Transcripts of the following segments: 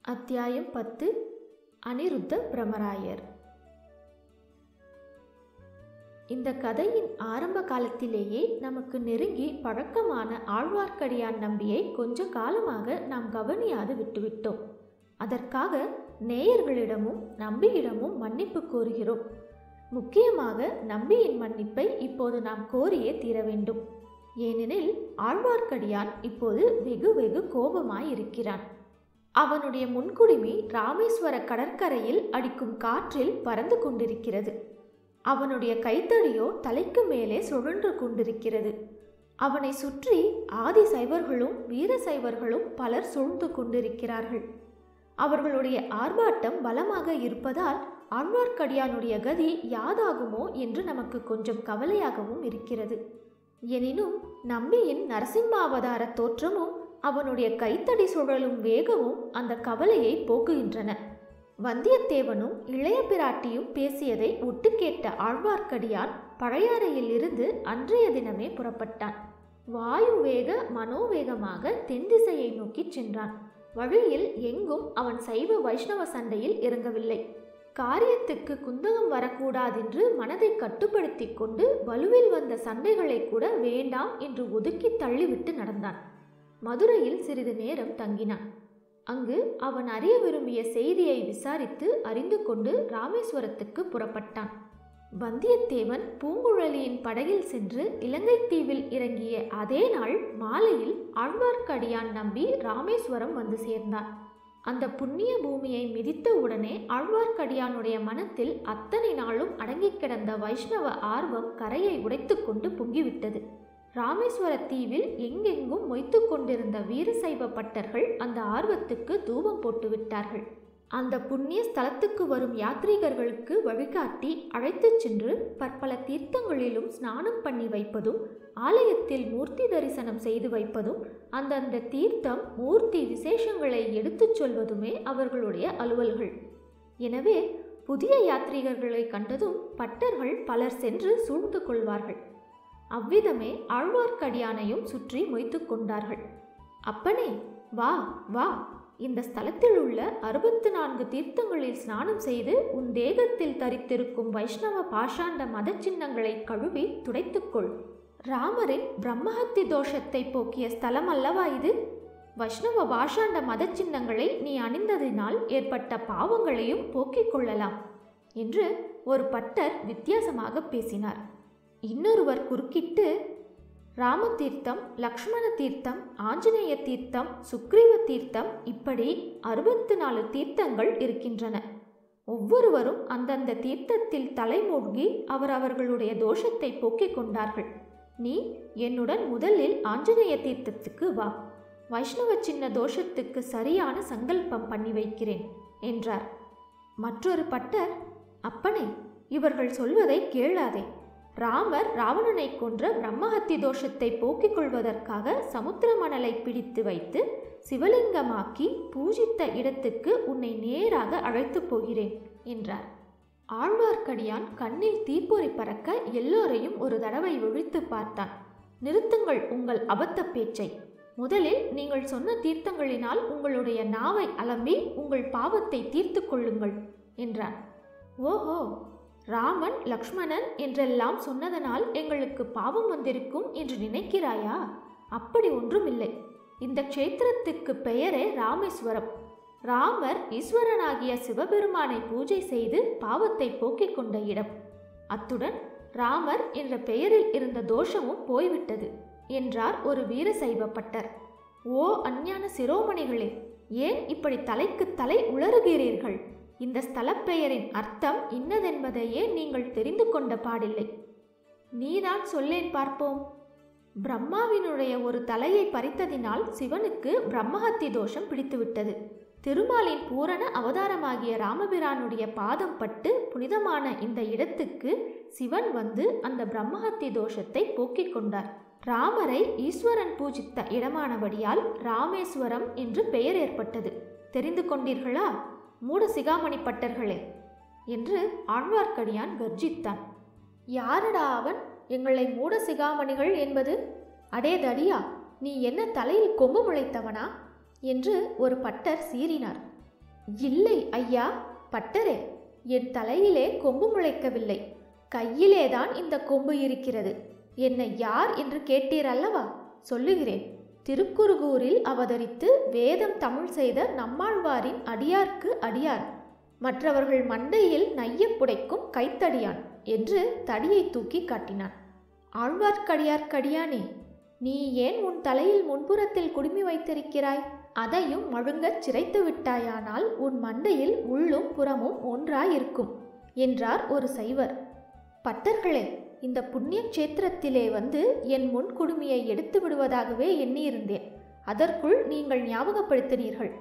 அத்தியாயம் பத்து அனிருத்த பிரமராயர் இந்த கதையின் ஆரம்ப காலத்திலேயே நமக்கு நெருங்கி பழக்கமான ஆழ்வார்க்கடியான் நம்பியை கொஞ்ச காலமாக நாம் கவனியாது விட்டுவிட்டோம் அதற்காக நேயர்களிடமும் நம்பியிடமும் மன்னிப்பு கோருகிறோம் முக்கியமாக நம்பியின் மன்னிப்பை இப்போது நாம் கோரியே தீர வேண்டும் ஏனெனில் ஆழ்வார்க்கடியான் இப்போது வெகு வெகு கோபமாயிருக்கிறான் அவனுடைய முன்குடுமி ராமேஸ்வர கடற்கரையில் அடிக்கும் காற்றில் பறந்து கொண்டிருக்கிறது அவனுடைய கைத்தடியோ தலைக்கு மேலே சுழன்று கொண்டிருக்கிறது அவனை சுற்றி ஆதி சைவர்களும் வீர சைவர்களும் பலர் சூழ்ந்து கொண்டிருக்கிறார்கள் அவர்களுடைய ஆர்ப்பாட்டம் பலமாக இருப்பதால் ஆழ்வார்க்கடியானுடைய கதி யாதாகுமோ என்று நமக்கு கொஞ்சம் கவலையாகவும் இருக்கிறது எனினும் நம்பியின் நரசிம்மாவதார தோற்றமும் அவனுடைய கைத்தடி சுழலும் வேகமும் அந்த கவலையை போக்குகின்றன வந்தியத்தேவனும் இளைய பிராட்டியும் பேசியதை ஒட்டு கேட்ட ஆழ்வார்க்கடியான் பழையாறையில் இருந்து அன்றைய தினமே புறப்பட்டான் வாயு வேக மனோவேகமாக தென் திசையை நோக்கிச் சென்றான் வழியில் எங்கும் அவன் சைவ வைஷ்ணவ சண்டையில் இறங்கவில்லை காரியத்துக்கு குந்தகம் வரக்கூடாதென்று மனதை கட்டுப்படுத்தி கொண்டு வலுவில் வந்த சண்டைகளை கூட வேண்டாம் என்று ஒதுக்கி தள்ளிவிட்டு நடந்தான் மதுரையில் சிறிது நேரம் தங்கினான் அங்கு அவன் அறிய விரும்பிய செய்தியை விசாரித்து அறிந்து கொண்டு ராமேஸ்வரத்துக்கு புறப்பட்டான் வந்தியத்தேவன் பூங்குழலியின் படகில் சென்று இலங்கை தீவில் இறங்கிய அதே நாள் மாலையில் ஆழ்வார்க்கடியான் நம்பி ராமேஸ்வரம் வந்து சேர்ந்தான் அந்த புண்ணிய பூமியை மிதித்த உடனே ஆழ்வார்க்கடியானுடைய மனத்தில் அத்தனை நாளும் அடங்கிக் கிடந்த வைஷ்ணவ ஆர்வம் கரையை உடைத்து கொண்டு பொங்கிவிட்டது ராமேஸ்வர தீவில் எங்கெங்கும் மொய்த்து கொண்டிருந்த வீரசைவ பட்டர்கள் அந்த ஆர்வத்துக்கு தூபம் போட்டு விட்டார்கள் அந்த புண்ணிய ஸ்தலத்துக்கு வரும் யாத்ரீகர்களுக்கு வழிகாட்டி அழைத்துச் சென்று பற்பல தீர்த்தங்களிலும் ஸ்நானம் பண்ணி வைப்பதும் ஆலயத்தில் மூர்த்தி தரிசனம் செய்து வைப்பதும் அந்தந்த தீர்த்தம் மூர்த்தி விசேஷங்களை எடுத்துச் சொல்வதுமே அவர்களுடைய அலுவல்கள் எனவே புதிய யாத்ரீகர்களை கண்டதும் பட்டர்கள் பலர் சென்று சூழ்ந்து கொள்வார்கள் அவ்விதமே ஆழ்வார்க்கடியானையும் சுற்றி மொய்த்து கொண்டார்கள் அப்பனே வா வா இந்த ஸ்தலத்தில் உள்ள அறுபத்து நான்கு தீர்த்தங்களில் ஸ்நானம் செய்து உன் தேகத்தில் தரித்திருக்கும் வைஷ்ணவ பாஷாண்ட மத சின்னங்களை கழுவி துடைத்துக்கொள் ராமரின் பிரம்மஹத்தி தோஷத்தை போக்கிய ஸ்தலம் அல்லவா இது வைஷ்ணவ பாஷாண்ட மத சின்னங்களை நீ அணிந்ததினால் ஏற்பட்ட பாவங்களையும் போக்கிக் கொள்ளலாம் என்று ஒரு பட்டர் வித்தியாசமாக பேசினார் இன்னொருவர் குறுக்கிட்டு ராமதீர்த்தம் லக்ஷ்மண தீர்த்தம் ஆஞ்சநேய தீர்த்தம் சுக்ரீவ தீர்த்தம் இப்படி அறுபத்து நாலு தீர்த்தங்கள் இருக்கின்றன ஒவ்வொருவரும் அந்தந்த தீர்த்தத்தில் தலைமூழ்கி அவர் அவர்களுடைய தோஷத்தை போக்கிக் கொண்டார்கள் நீ என்னுடன் முதலில் ஆஞ்சநேய தீர்த்தத்துக்கு வா வைஷ்ணவ சின்ன தோஷத்துக்கு சரியான சங்கல்பம் பண்ணி வைக்கிறேன் என்றார் மற்றொரு பட்டர் அப்பனே இவர்கள் சொல்வதை கேளாதே ராமர் ராவணனை கொன்ற பிரம்மஹத்தி தோஷத்தை போக்கிக் கொள்வதற்காக சமுத்திர மணலை பிடித்து வைத்து சிவலிங்கமாக்கி பூஜித்த இடத்துக்கு உன்னை நேராக அழைத்துப் போகிறேன் என்றார் ஆழ்வார்க்கடியான் கண்ணில் தீப்பொறி பறக்க எல்லோரையும் ஒரு தடவை விழித்து பார்த்தான் நிறுத்துங்கள் உங்கள் அபத்த பேச்சை முதலில் நீங்கள் சொன்ன தீர்த்தங்களினால் உங்களுடைய நாவை அலம்பி உங்கள் பாவத்தை தீர்த்து கொள்ளுங்கள் என்றான் ஓஹோ ராமன் லக்ஷ்மணன் என்றெல்லாம் சொன்னதனால் எங்களுக்கு பாவம் வந்திருக்கும் என்று நினைக்கிறாயா அப்படி ஒன்றுமில்லை இந்த க்ஷேத்திரத்துக்கு பெயரே ராமேஸ்வரம் ராமர் ஈஸ்வரனாகிய சிவபெருமானை பூஜை செய்து பாவத்தை போக்கிக் கொண்ட இடம் அத்துடன் ராமர் என்ற பெயரில் இருந்த தோஷமும் போய்விட்டது என்றார் ஒரு வீரசைவ பட்டர் ஓ அஞ்ஞான சிரோமணிகளே ஏன் இப்படி தலைக்கு தலை உளறுகிறீர்கள் இந்த ஸ்தலப்பெயரின் அர்த்தம் இன்னதென்பதையே நீங்கள் தெரிந்து கொண்ட பாடில்லை நீதான் சொல்லேன் பார்ப்போம் பிரம்மாவினுடைய ஒரு தலையை பறித்ததினால் சிவனுக்கு பிரம்மஹத்தி தோஷம் பிடித்துவிட்டது திருமாலின் பூரண அவதாரமாகிய ராமபிரானுடைய பாதம் பட்டு புனிதமான இந்த இடத்துக்கு சிவன் வந்து அந்த பிரம்மஹத்தி தோஷத்தை போக்கிக் கொண்டார் ராமரை ஈஸ்வரன் பூஜித்த இடமானபடியால் ராமேஸ்வரம் என்று பெயர் ஏற்பட்டது தெரிந்து கொண்டீர்களா மூட சிகாமணி பட்டர்களே என்று ஆழ்வார்க்கடியான் கர்ஜித்தான் யாரடா அவன் எங்களை மூட சிகாமணிகள் என்பது அடே தடியா நீ என்ன தலையில் கொம்பு முளைத்தவனா என்று ஒரு பட்டர் சீறினார் இல்லை ஐயா பட்டரே என் தலையிலே கொம்பு முளைக்கவில்லை கையிலேதான் இந்த கொம்பு இருக்கிறது என்னை யார் என்று கேட்டீர் அல்லவா சொல்லுகிறேன் திருக்குறுகூரில் அவதரித்து வேதம் தமிழ் செய்த நம்மாழ்வாரின் அடியார்க்கு அடியார் மற்றவர்கள் மண்டையில் நைய புடைக்கும் கைத்தடியான் என்று தடியை தூக்கி காட்டினான் ஆழ்வார்க்கடியார்க்கடியானே நீ ஏன் உன் தலையில் முன்புறத்தில் குடுமி வைத்திருக்கிறாய் அதையும் மழுங்கச் சிரைத்து விட்டாயானால் உன் மண்டையில் உள்ளும் புறமும் ஒன்றாயிருக்கும் என்றார் ஒரு சைவர் பட்டர்களே இந்த புண்ணிய கஷேத்திரத்திலே வந்து என் முன் குடுமியை எடுத்து விடுவதாகவே எண்ணியிருந்தேன் அதற்குள் நீங்கள் ஞாபகப்படுத்தினீர்கள்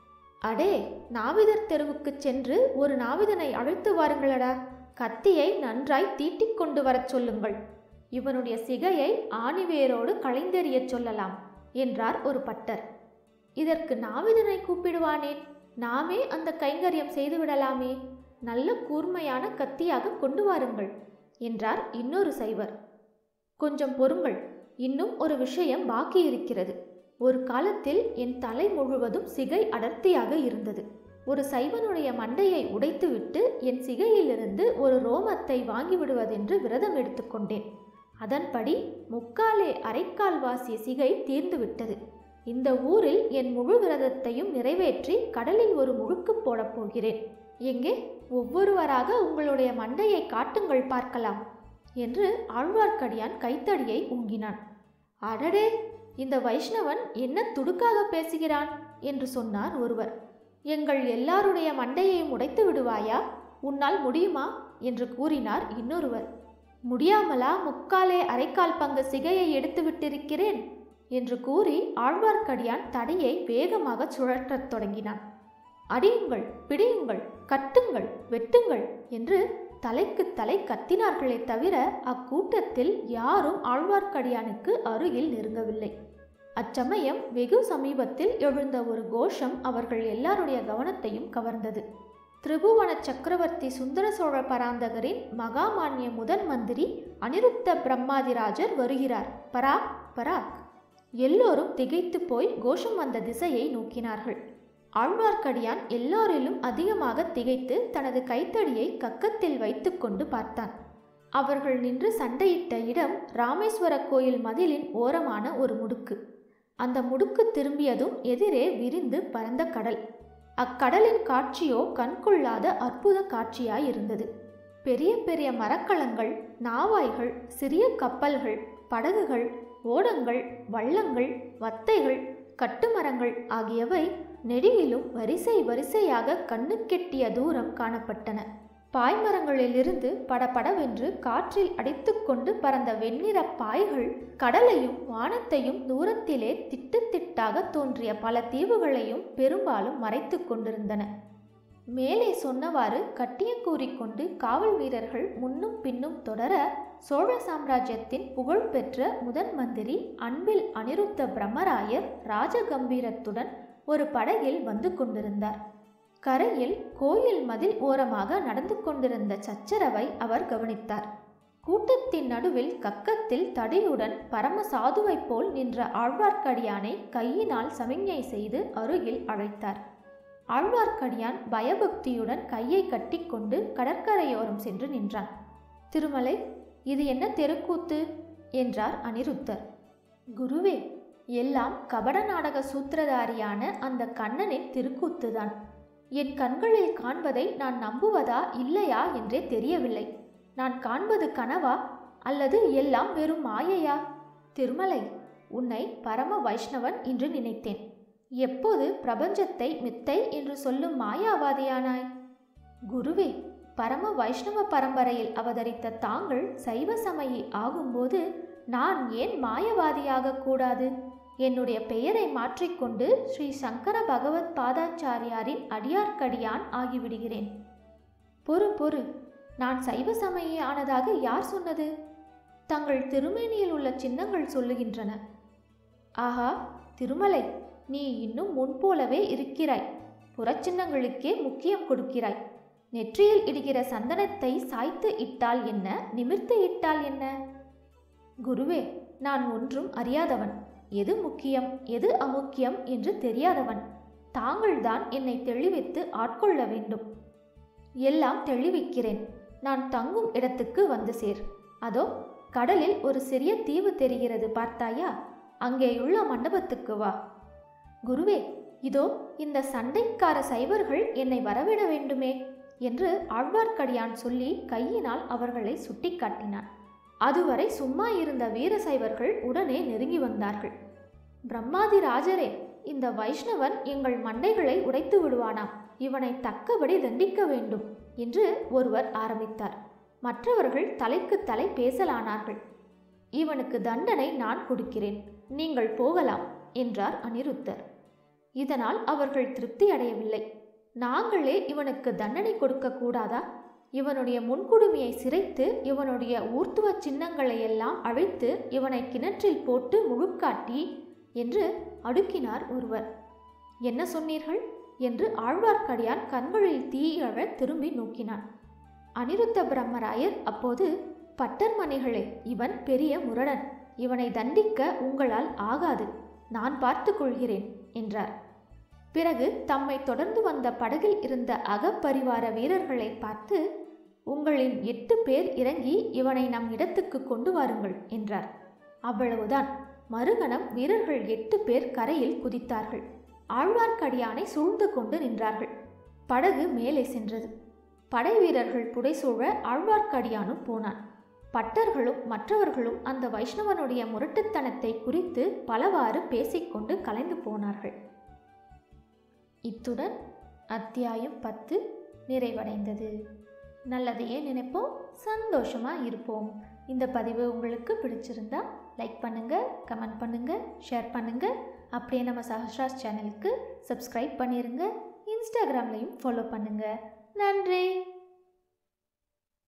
அடே நாவிதர் தெருவுக்குச் சென்று ஒரு நாவிதனை அழைத்து வாருங்களடா கத்தியை நன்றாய் தீட்டிக் கொண்டு வரச் சொல்லுங்கள் இவனுடைய சிகையை ஆணிவேரோடு களைந்தெறியச் சொல்லலாம் என்றார் ஒரு பட்டர் இதற்கு நாவிதனை கூப்பிடுவானேன் நாமே அந்த கைங்கரியம் செய்துவிடலாமே நல்ல கூர்மையான கத்தியாக கொண்டு வாருங்கள் என்றார் இன்னொரு சைவர் கொஞ்சம் பொறுங்கள் இன்னும் ஒரு விஷயம் பாக்கி இருக்கிறது ஒரு காலத்தில் என் தலை முழுவதும் சிகை அடர்த்தியாக இருந்தது ஒரு சைவனுடைய மண்டையை உடைத்துவிட்டு என் சிகையிலிருந்து ஒரு ரோமத்தை வாங்கிவிடுவதென்று விரதம் எடுத்துக்கொண்டேன் அதன்படி முக்காலே அரைக்கால் வாசிய சிகை தீர்ந்துவிட்டது இந்த ஊரில் என் முழு விரதத்தையும் நிறைவேற்றி கடலில் ஒரு முழுக்கு போடப் போகிறேன் எங்கே ஒவ்வொருவராக உங்களுடைய மண்டையை காட்டுங்கள் பார்க்கலாம் என்று ஆழ்வார்க்கடியான் கைத்தடியை ஊங்கினான் அடடே இந்த வைஷ்ணவன் என்ன துடுக்காக பேசுகிறான் என்று சொன்னார் ஒருவர் எங்கள் எல்லாருடைய மண்டையையும் உடைத்து விடுவாயா உன்னால் முடியுமா என்று கூறினார் இன்னொருவர் முடியாமலா முக்காலே அரைக்கால் பங்கு சிகையை எடுத்து விட்டிருக்கிறேன் என்று கூறி ஆழ்வார்க்கடியான் தடையை வேகமாக சுழற்றத் தொடங்கினான் அடியுங்கள் பிடியுங்கள் கட்டுங்கள் வெட்டுங்கள் என்று தலைக்கு தலை கத்தினார்களே தவிர அக்கூட்டத்தில் யாரும் ஆழ்வார்க்கடியானுக்கு அருகில் நெருங்கவில்லை அச்சமயம் வெகு சமீபத்தில் எழுந்த ஒரு கோஷம் அவர்கள் எல்லாருடைய கவனத்தையும் கவர்ந்தது திரிபுவன சக்கரவர்த்தி சுந்தர சோழ பராந்தகரின் மகாமான்ய முதன் மந்திரி அனிருத்த பிரம்மாதிராஜர் வருகிறார் பராக் பராக் எல்லோரும் திகைத்து போய் கோஷம் வந்த திசையை நோக்கினார்கள் ஆழ்வார்க்கடியான் எல்லாரிலும் அதிகமாக திகைத்து தனது கைத்தடியை கக்கத்தில் வைத்துக்கொண்டு பார்த்தான் அவர்கள் நின்று சண்டையிட்ட இடம் ராமேஸ்வர கோயில் மதிலின் ஓரமான ஒரு முடுக்கு அந்த முடுக்கு திரும்பியதும் எதிரே விரிந்து பரந்த கடல் அக்கடலின் காட்சியோ கண்கொள்ளாத அற்புத காட்சியாயிருந்தது பெரிய பெரிய மரக்கலங்கள் நாவாய்கள் சிறிய கப்பல்கள் படகுகள் ஓடங்கள் வள்ளங்கள் வத்தைகள் கட்டுமரங்கள் ஆகியவை நெடியிலும் வரிசை வரிசையாக கண்ணுக்கெட்டிய தூரம் காணப்பட்டன பாய்மரங்களிலிருந்து படபடவென்று காற்றில் அடித்துக்கொண்டு பறந்த வெண்ணிற பாய்கள் கடலையும் வானத்தையும் தூரத்திலே திட்டு திட்டாக தோன்றிய பல தீவுகளையும் பெரும்பாலும் மறைத்து கொண்டிருந்தன மேலே சொன்னவாறு கட்டிய கூறிக்கொண்டு காவல் வீரர்கள் முன்னும் பின்னும் தொடர சோழ சாம்ராஜ்யத்தின் புகழ்பெற்ற முதன் மந்திரி அன்பில் அனிருத்த பிரம்மராயர் ராஜகம்பீரத்துடன் ஒரு படகில் வந்து கொண்டிருந்தார் கரையில் கோயில் மதில் ஓரமாக நடந்து கொண்டிருந்த சச்சரவை அவர் கவனித்தார் கூட்டத்தின் நடுவில் கக்கத்தில் தடியுடன் பரம சாதுவைப் போல் நின்ற ஆழ்வார்க்கடியானை கையினால் சமிஞ்ஞை செய்து அருகில் அழைத்தார் ஆழ்வார்க்கடியான் பயபக்தியுடன் கையை கட்டிக்கொண்டு கடற்கரையோரம் சென்று நின்றான் திருமலை இது என்ன தெருக்கூத்து என்றார் அனிருத்தர் குருவே எல்லாம் கபட நாடக சூத்திரதாரியான அந்த கண்ணனின் திருக்கூத்துதான் என் கண்களில் காண்பதை நான் நம்புவதா இல்லையா என்றே தெரியவில்லை நான் காண்பது கனவா அல்லது எல்லாம் வெறும் மாயையா திருமலை உன்னை பரம வைஷ்ணவன் என்று நினைத்தேன் எப்போது பிரபஞ்சத்தை மித்தை என்று சொல்லும் மாயாவாதியானாய் குருவே பரம வைஷ்ணவ பரம்பரையில் அவதரித்த தாங்கள் சைவ சமயி ஆகும்போது நான் ஏன் மாயவாதியாக கூடாது என்னுடைய பெயரை மாற்றிக்கொண்டு ஸ்ரீ சங்கர பகவத் பாதாச்சாரியாரின் அடியார்க்கடியான் ஆகிவிடுகிறேன் பொறு பொறு நான் சைவ சமயி ஆனதாக யார் சொன்னது தங்கள் திருமேனியில் உள்ள சின்னங்கள் சொல்லுகின்றன ஆஹா திருமலை நீ இன்னும் முன்போலவே இருக்கிறாய் புறச்சின்னங்களுக்கே முக்கியம் கொடுக்கிறாய் நெற்றியில் இடுகிற சந்தனத்தை சாய்த்து இட்டால் என்ன நிமிர்த்து இட்டால் என்ன குருவே நான் ஒன்றும் அறியாதவன் எது முக்கியம் எது அமுக்கியம் என்று தெரியாதவன் தாங்கள்தான் என்னை தெளிவித்து ஆட்கொள்ள வேண்டும் எல்லாம் தெளிவிக்கிறேன் நான் தங்கும் இடத்துக்கு வந்து சேர் அதோ கடலில் ஒரு சிறிய தீவு தெரிகிறது பார்த்தாயா அங்கேயுள்ள மண்டபத்துக்கு வா குருவே இதோ இந்த சண்டைக்கார சைவர்கள் என்னை வரவிட வேண்டுமே என்று ஆழ்வார்க்கடியான் சொல்லி கையினால் அவர்களை சுட்டிக்காட்டினான் அதுவரை சும்மா இருந்த வீர சைவர்கள் உடனே நெருங்கி வந்தார்கள் பிரம்மாதி ராஜரே இந்த வைஷ்ணவன் எங்கள் மண்டைகளை உடைத்து விடுவானாம் இவனை தக்கபடி தண்டிக்க வேண்டும் என்று ஒருவர் ஆரம்பித்தார் மற்றவர்கள் தலைக்கு தலை பேசலானார்கள் இவனுக்கு தண்டனை நான் கொடுக்கிறேன் நீங்கள் போகலாம் என்றார் அனிருத்தர் இதனால் அவர்கள் திருப்தி அடையவில்லை நாங்களே இவனுக்கு தண்டனை கொடுக்க கூடாதா இவனுடைய முன்குடுமியை சிரைத்து இவனுடைய ஊர்த்துவ சின்னங்களை எல்லாம் அழைத்து இவனை கிணற்றில் போட்டு முழுக்காட்டி என்று அடுக்கினார் ஒருவர் என்ன சொன்னீர்கள் என்று ஆழ்வார்க்கடியான் கண்களில் தீயழ திரும்பி நோக்கினான் அனிருத்த பிரம்மராயர் அப்போது பட்டர்மணிகளே இவன் பெரிய முரடன் இவனை தண்டிக்க உங்களால் ஆகாது நான் பார்த்து கொள்கிறேன் என்றார் பிறகு தம்மை தொடர்ந்து வந்த படகில் இருந்த அகப்பரிவார வீரர்களை பார்த்து உங்களின் எட்டு பேர் இறங்கி இவனை நம் இடத்துக்கு கொண்டு வாருங்கள் என்றார் அவ்வளவுதான் மறுகணம் வீரர்கள் எட்டு பேர் கரையில் குதித்தார்கள் ஆழ்வார்க்கடியானை சூழ்ந்து கொண்டு நின்றார்கள் படகு மேலே சென்றது படை வீரர்கள் புடைசூழ ஆழ்வார்க்கடியானும் போனான் பட்டர்களும் மற்றவர்களும் அந்த வைஷ்ணவனுடைய முரட்டுத்தனத்தை குறித்து பலவாறு பேசிக்கொண்டு கலைந்து போனார்கள் இத்துடன் அத்தியாயம் பத்து நிறைவடைந்தது நல்லதையே நினைப்போம் சந்தோஷமா இருப்போம் இந்த பதிவு உங்களுக்கு பிடிச்சிருந்தா லைக் பண்ணுங்க கமெண்ட் பண்ணுங்க ஷேர் பண்ணுங்க அப்படியே நம்ம சஹஸ்ராஸ் சேனலுக்கு சப்ஸ்கிரைப் பண்ணிருங்க இன்ஸ்டாகிராம்லையும் ஃபாலோ பண்ணுங்க நன்றி